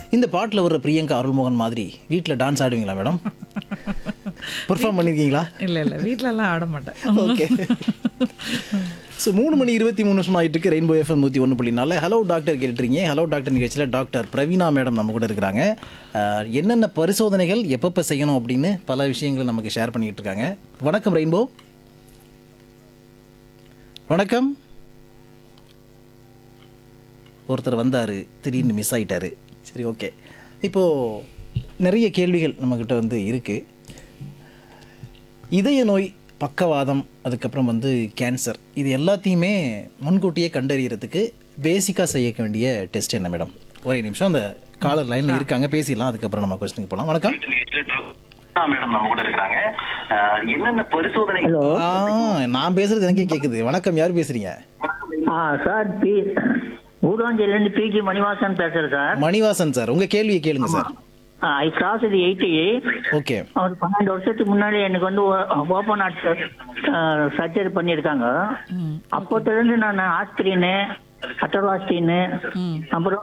இந்த பாட்டில் வர்ற பிரியங்கா அருள்மோகன் மாதிரி வீட்டில் டான்ஸ் ஆடுவீங்களா மேடம் பெர்ஃபார்ம் பண்ணியிருக்கீங்களா இல்ல இல்ல வீட்ல எல்லாம் ஆட மாட்டேன் ஓகே ஸோ மூணு மணி இருபத்தி மூணு நிமிஷம் ஆயிட்டு இருக்கு ரெயின்போ எஃப்எம் நூற்றி ஒன்று புள்ளி நாலு ஹலோ டாக்டர் கேட்டுறீங்க ஹலோ டாக்டர் நிகழ்ச்சியில் டாக்டர் பிரவீனா மேடம் நம்ம கூட இருக்கிறாங்க அஹ், என்னென்ன பரிசோதனைகள் எப்பப்போ செய்யணும் அப்படின்னு பல விஷயங்களை நமக்கு ஷேர் பண்ணிக்கிட்டு இருக்காங்க வணக்கம் ரெயின்போ வணக்கம் ஒருத்தர் வந்தார் திடீர்னு மிஸ் ஆயிட்டாரு சரி ஓகே இப்போது நிறைய கேள்விகள் நம்மக்கிட்ட வந்து இருக்குது இதய நோய் பக்கவாதம் அதுக்கப்புறம் வந்து கேன்சர் இது எல்லாத்தையுமே முன்கூட்டியே கண்டறியறதுக்கு பேசிக்காக செய்ய வேண்டிய டெஸ்ட் என்ன மேடம் ஒரே நிமிஷம் அந்த காலர் லைனில் இருக்காங்க பேசிடலாம் அதுக்கப்புறம் நம்ம கொஸ்டினுக்கு போகலாம் வணக்கம் மேடம் நம்ம கூட இருக்காங்க அஹ் என்னென்ன பரிசோதனை ஹலோ ஆ நான் பேசுறது எனக்கே கேட்குது வணக்கம் யார் பேசுறீங்க ஆ சார் பி ஊராஞ்சலேருந்து பிஜி மணிவாசன் பேசுறேன் சார் மணிவாசன் சார் உங்க கேள்வியை கேளுங்க சார் ஐ கிராஸ் இது எயிட்டி ஓகே ஒரு பன்னெண்டு வருஷத்துக்கு முன்னாடி எனக்கு வந்து ஓப்பன் ஹார்ட் சர்ஜரி பண்ணியிருக்காங்க அப்போத்திலிருந்து நான் ஆஸ்பிரின் அட்டர்வாஸ்டின் அப்புறம்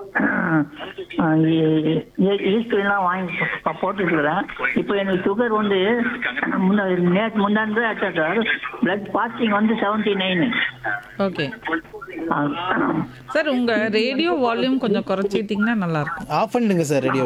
ஈஸ்பிரின்லாம் வாங்கி போ- போட்டுட்டு இருக்கிறேன் இப்போ எனக்கு சுகர் வந்து முன்ன நேற்று முன்னாடி ஆச்சா சார் பிளட் பாஸ்டிங் வந்து செவன்டி நைன் ஓகே சார் உங்க ரேடியோ வால்யூம் கொஞ்சம் குறைச்சிட்டீங்கன்னா நல்லா இருக்கும் ஆஃப் பண்ணிடுங்க சார் ரேடியோ